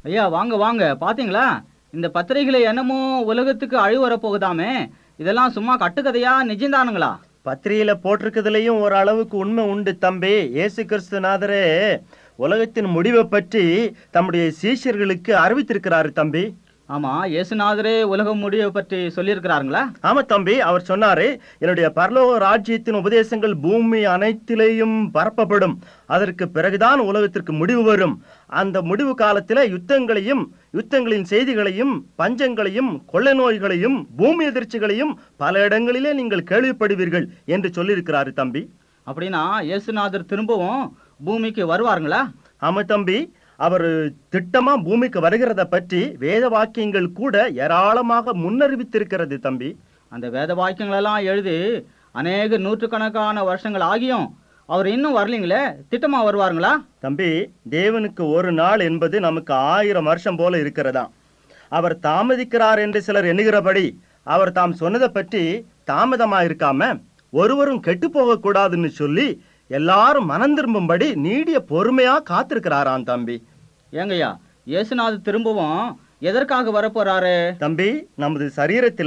ஐயா வாங்க வாங்க பாத்தீங்களா இந்த பத்திரிகையில என்னமோ உலகத்துக்கு அழிவு வரப்போகுதாமே இதெல்லாம் சும்மா கட்டுக்கதையா நிஜம்தானுங்களா பத்திரிகையில போட்டிருக்கிறதுலயும் ஒரு அளவுக்கு உண்மை உண்டு தம்பி இயேசு கிறிஸ்துநாதரே உலகத்தின் முடிவை பற்றி தம்முடைய சீஷர்களுக்கு அறிவித்திருக்கிறாரு தம்பி ஆமா இயேசுநாதரே உலகம் முடிவை பற்றி சொல்லியிருக்கிறாருங்களா ஆமா தம்பி அவர் சொன்னாரு என்னுடைய பரலோக ராஜ்யத்தின் உபதேசங்கள் பூமி அனைத்திலேயும் பரப்பப்படும் அதற்கு பிறகுதான் உலகத்திற்கு முடிவு வரும் அந்த முடிவு காலத்துல யுத்தங்களையும் யுத்தங்களின் செய்திகளையும் பஞ்சங்களையும் கொள்ளை நோய்களையும் பூமி எதிர்ச்சிகளையும் பல இடங்களிலே நீங்கள் கேள்விப்படுவீர்கள் என்று சொல்லியிருக்கிறாரு தம்பி அப்படின்னா இயேசுநாதர் திரும்பவும் பூமிக்கு வருவாருங்களா ஆமா தம்பி அவர் திட்டமா பூமிக்கு வருகிறத பற்றி வேத வாக்கியங்கள் கூட ஏராளமாக முன்னறிவித்திருக்கிறது தம்பி அந்த வேத வாக்கியங்களெல்லாம் எழுதி அநேக நூற்றுக்கணக்கான வருஷங்கள் ஆகியும் அவர் இன்னும் வரலீங்களே திட்டமா வருவாருங்களா தம்பி தேவனுக்கு ஒரு நாள் என்பது நமக்கு ஆயிரம் வருஷம் போல இருக்கிறதா அவர் தாமதிக்கிறார் என்று சிலர் எண்ணுகிறபடி அவர் தாம் சொன்னதை பற்றி தாமதமா இருக்காம ஒருவரும் கெட்டு போக கூடாதுன்னு சொல்லி எல்லாரும் மனம் திரும்பும்படி நீடிய பொறுமையா காத்திருக்கிறாராம் தம்பி ஏங்கய்யா இயேசுநாதர் திரும்பவும் எதற்காக வரப்போறாரு தம்பி நமது சரீரத்துல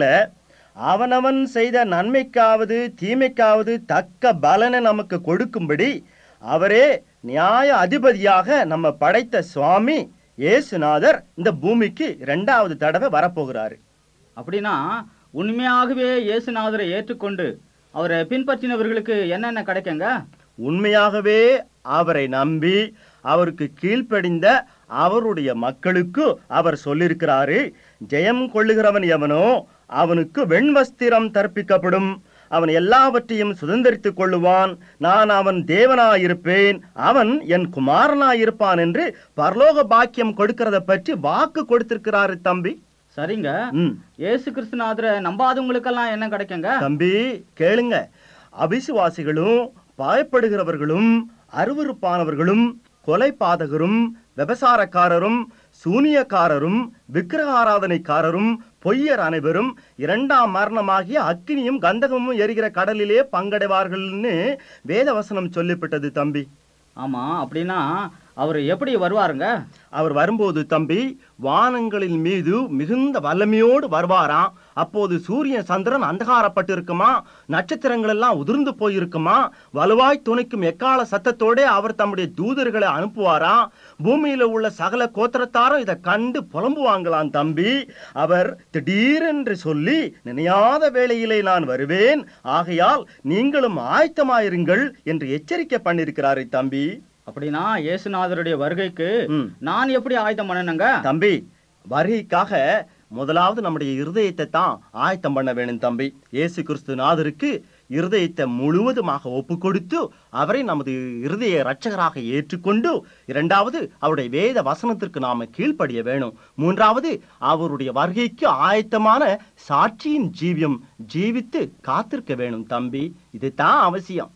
அவனவன் செய்த நன்மைக்காவது தீமைக்காவது தக்க பலனை நமக்கு கொடுக்கும்படி அவரே நியாய அதிபதியாக நம்ம படைத்த சுவாமி இயேசுநாதர் இந்த பூமிக்கு இரண்டாவது தடவை வரப்போகிறாரு அப்படின்னா உண்மையாகவே இயேசுநாதரை ஏற்றுக்கொண்டு அவரை பின்பற்றினவர்களுக்கு என்னென்ன கிடைக்குங்க உண்மையாகவே அவரை நம்பி அவருக்கு கீழ்ப்படிந்த அவருடைய மக்களுக்கு அவர் சொல்லியிருக்கிறாரு ஜெயம் கொள்ளுகிறவன் எவனோ அவனுக்கு வெண்வஸ்திரம் தற்பிக்கப்படும் அவன் எல்லாவற்றையும் சுதந்திரித்துக் கொள்ளுவான் நான் அவன் தேவனாயிருப்பேன் அவன் என் குமாரனாயிருப்பான் என்று பரலோக பாக்கியம் கொடுக்கிறத பற்றி வாக்கு கொடுத்திருக்கிறாரு தம்பி சரிங்க ம் இயேசு கிறிஸ்துநாதரை நம்பாதவங்களுக்கெல்லாம் என்ன கிடைக்குங்க தம்பி கேளுங்க அவிசுவாசிகளும் பயப்படுகிறவர்களும் அருவருப்பானவர்களும் கொலைபாதகரும் விபசாரக்காரரும் சூனியக்காரரும் விக்கிரக ஆராதனைக்காரரும் பொய்யர் அனைவரும் இரண்டாம் மரணமாகிய அக்கினியும் கந்தகமும் எரிகிற கடலிலே பங்கடைவார்கள்னு வேதவசனம் சொல்லிவிட்டது தம்பி ஆமா அப்படின்னா அவர் எப்படி வருவாருங்க அவர் வரும்போது தம்பி வானங்களின் மீது மிகுந்த வல்லமையோடு வருவாராம் அப்போது சூரியன் சந்திரன் அந்தகாரப்பட்டு இருக்குமா நட்சத்திரங்கள் எல்லாம் உதிர்ந்து போயிருக்குமா வலுவாய் துணைக்கும் எக்கால சத்தத்தோட அவர் தம்முடைய தூதர்களை அனுப்புவாராம் பூமியில உள்ள சகல கோத்திரத்தாரும் இதை கண்டு புலம்புவாங்களாம் தம்பி அவர் திடீரென்று சொல்லி நினையாத வேளையிலே நான் வருவேன் ஆகையால் நீங்களும் ஆயத்தமாயிருங்கள் என்று எச்சரிக்கை பண்ணியிருக்கிறாரே தம்பி அப்படின்னா இயேசுநாதருடைய வருகைக்கு ம். நான் எப்படி ஆயத்தம் பண்ணணுங்க தம்பி வருகைக்காக முதலாவது நம்முடைய இருதயத்தை தான் ஆயத்தம் பண்ண வேணும் தம்பி இயேசு கிறிஸ்து நாதருக்கு இருதயத்தை முழுவதுமாக ஒப்பு கொடுத்து அவரை நமது இருதய ரட்சகராக ஏற்றுக்கொண்டு இரண்டாவது அவருடைய வேத வசனத்திற்கு நாம கீழ்ப்படிய வேணும் மூன்றாவது அவருடைய வருகைக்கு ஆயத்தமான சாட்சியின் ஜீவியம் ஜீவித்து காத்திருக்க வேணும் தம்பி இதுதான் அவசியம்